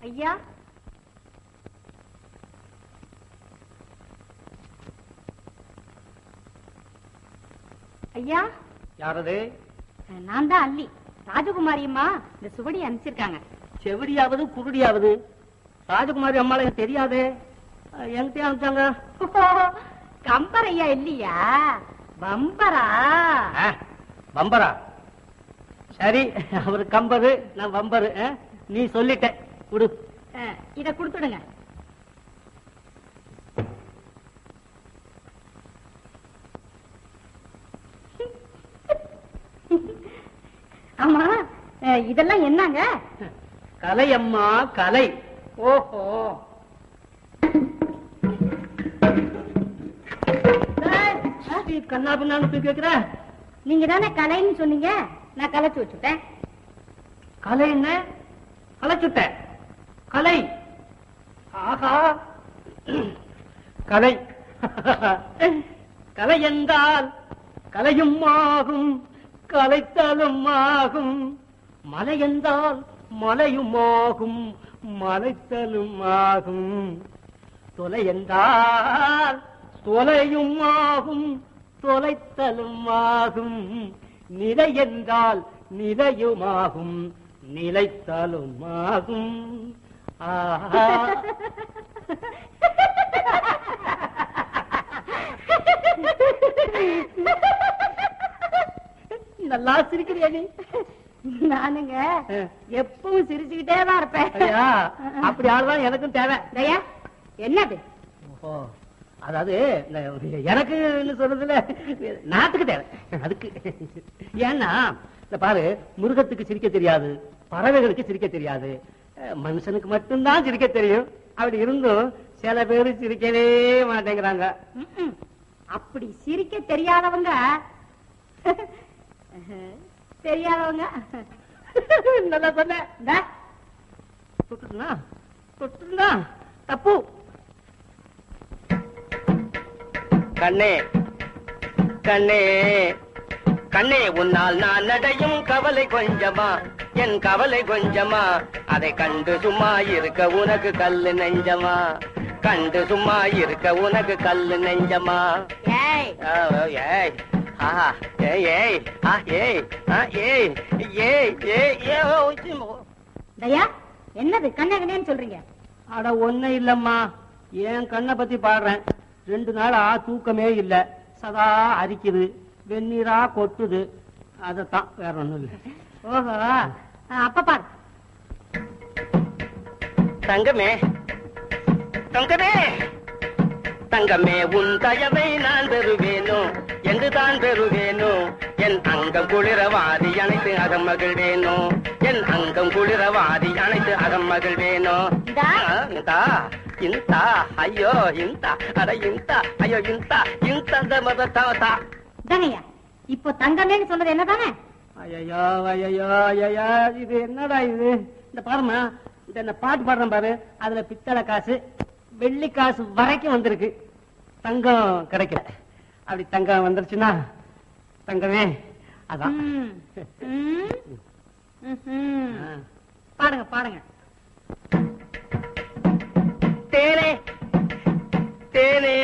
ஐயா ஐயா யாரது நான் தான் அல்லி ராஜகுமாரி அம்மா இந்த சுவடி அனுப்பிச்சிருக்காங்க செவிடியாவது குருடியாவது ராஜகுமாரி அம்மாளை எனக்கு தெரியாதே அஹ், என்கிட்டயே அனுப்பிச்சாங்க கம்பர் ஐயா இல்லையா பம்பரா ஆ, பம்பரா சரி அவரு கம்பரு நான் பம்பரு ஆ? நீ சொல்லிட்ட குடு அஹ், இத கொடுத்துடுங்க ஆமா அஹ், இதெல்லாம் என்னங்க கலை அம்மா கலை ஓஹோ நீ கண்ணா பின்னான்னு போய் கேக்குற நீங்க தானே கலைன்னு சொன்னீங்க நான் கலைச்சு வச்சுட்டேன் கலை என்ன கலைச்சுட்ட கலை ஆஹா கலை கலை என்றால் கலையும் ஆகும் கலைத்தலும் ஆகும் மலை என்றால் மலையும் ஆகும் மலைத்தலும் ஆகும் தொலை என்றால் தொலையும் ஆகும் தொலைத்தலும் ஆகும் நிலை என்றால் நிலையுமாகும் நிலைத்தலும் ஆகும் ஆஹா நல்லா சிரிக்கிறியா நீ நானுங்க ஆ. எப்பவும் சிரிச்சுக்கிட்டே தான் இருப்பேன் ஐயா அப்படி ஆளுதான் எனக்கும் தேவை தயா என்னது ஓஹோ அதாவது இந்த எனக்கு சொல்றதுல நாட்டுக்கு தேவை அதுக்கு ஏன்னா இந்த பாரு மிருகத்துக்கு சிரிக்க தெரியாது பறவைகளுக்கு சிரிக்க தெரியாது அஹ், மனுஷனுக்கு மட்டும்தான் சிரிக்க தெரியும் அப்படி இருந்தும் சில பேர் சிரிக்கவே மாட்டேங்கிறாங்க ம்ம். அப்படி சிரிக்க தெரியாதவங்க தெரியாதவங்க நல்லா சொன்ன இந்தா, தொட்டுனா தொட்டுனா தப்பு கண்ணே கண்ணே கண்ணே உன்னால் நான் நடையும் கவலை கொஞ்சமா என் கவலை கொஞ்சமா அதை கண்டு சும்மா இருக்க உனக்கு கல்லு நெஞ்சமா கண்டு சும்மா இருக்க உனக்கு கல்லு நெஞ்சமா ஏய் ஆ, ஏய் ஆஹா ஏய் ஏய் ஆ ஏய் ஆ ஏய் ஏய் ஏய் ஏய் ஓ, சிம்மு. தயா என்னது கண்ணகனேன்னு சொல்றீங்க அட ஒண்ணு இல்லம்மா என் கண்ணை பத்தி பாடுறேன் ரெண்டு நாளா தூக்கமே இல்ல சதா அரிக்குது வெந்நீரா கொட்டுது அதத்தான் வேற ஒண்ணும் இல்ல ஓஹோ ஆ, அப்ப பாரு தங்கமே தங்கமே தங்கமே உன் தயவை நான் பெறுவேனோ என்று தான் பெறுவேனோ என் அங்கம் குளிரவாதி அனைத்து அகம் மகிழ்வேனோ என் அங்கம் குளிரவாதி அனைத்து அகம் மகிழ்வேனோ இந்தா. ஆ, இந்தா இந்தா ஐயோ இந்தா அட இந்தா ஐயோ இந்தா இந்த மத தா இதாங்கய்யா இப்போ தங்கமேன்னு சொன்னது என்னதானே ஐயோ ஐயோ ஐயோ இது என்னடா இது இந்த பாருமா இந்த இந்த பாட்டு பாடுறேன் பாரு அதுல பித்தளை காசு வெள்ளி காசு வரைக்கும் வந்திருக்கு தங்கம் கிடைக்கல அப்படி தங்கம் வந்துருச்சுன்னா தங்கமே அதான் ம். ம். ம்ஹும். ஆ. பாடுங்க பாடுங்க தேனே தேனே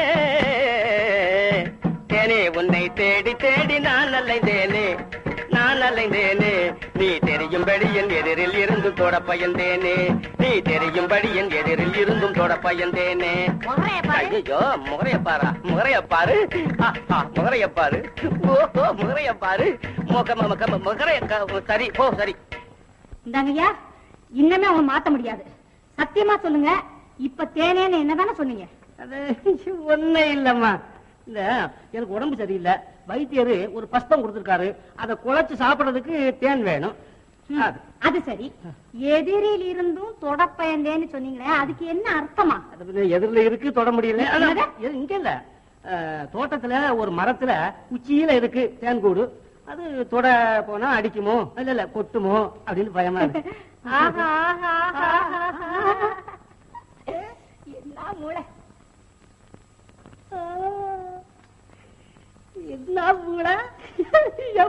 தேனே உன்னை தேடி தேடி நான் அலைந்தேனே நான் அலைந்தேனே நீ தெரியும்படி என் எதிரில் இருந்து தொட பயந்தேனே நீ தெரியும்படி என் எதிரில் இருந்தும் தொட பயந்தேனே முகரைய பாரு. ஐயோ முகரைய பாரா முகரைய பாரு ஆ, ஆ, முகரைய பாரு ஓஹோ முகரைய பாரு முக முக முகரைய க- சரி போ சரி இந்தாங்கய்யா இன்னமே அவங்க மாத்த முடியாது சத்தியமா சொல்லுங்க இப்ப தேனேன்னு என்னதானே சொன்னீங்க அது ஒண்ணே இல்லம்மா இல்ல எனக்கு உடம்பு சரியில்லை வைத்தியரு ஒரு பஸ்பம் கொடுத்திருக்காரு அதை குழைச்சு சாப்பிடுறதுக்கு தேன் வேணும் ம், அது. அது சரி எதிரில் இருந்தும் தொடப்பயந்தேன்னு சொன்னீங்களே அதுக்கு என்ன அர்த்தமா அது பின்ன எதிரில இருக்கு தொட முடியல ஆனா, என்னது? எ- இங்க இல்ல அஹ், தோட்டத்துல ஒரு மரத்துல உச்சியில இருக்கு தேன் கூடு அது தொட போனா அடிக்குமோ இல்ல இல்ல கொட்டுமோ அப்படின்னு பயமா இருக்கு ஆஹா, ஆஹா, ஆஹா, ஆஹா. என்ன மூளை என்ன மூளை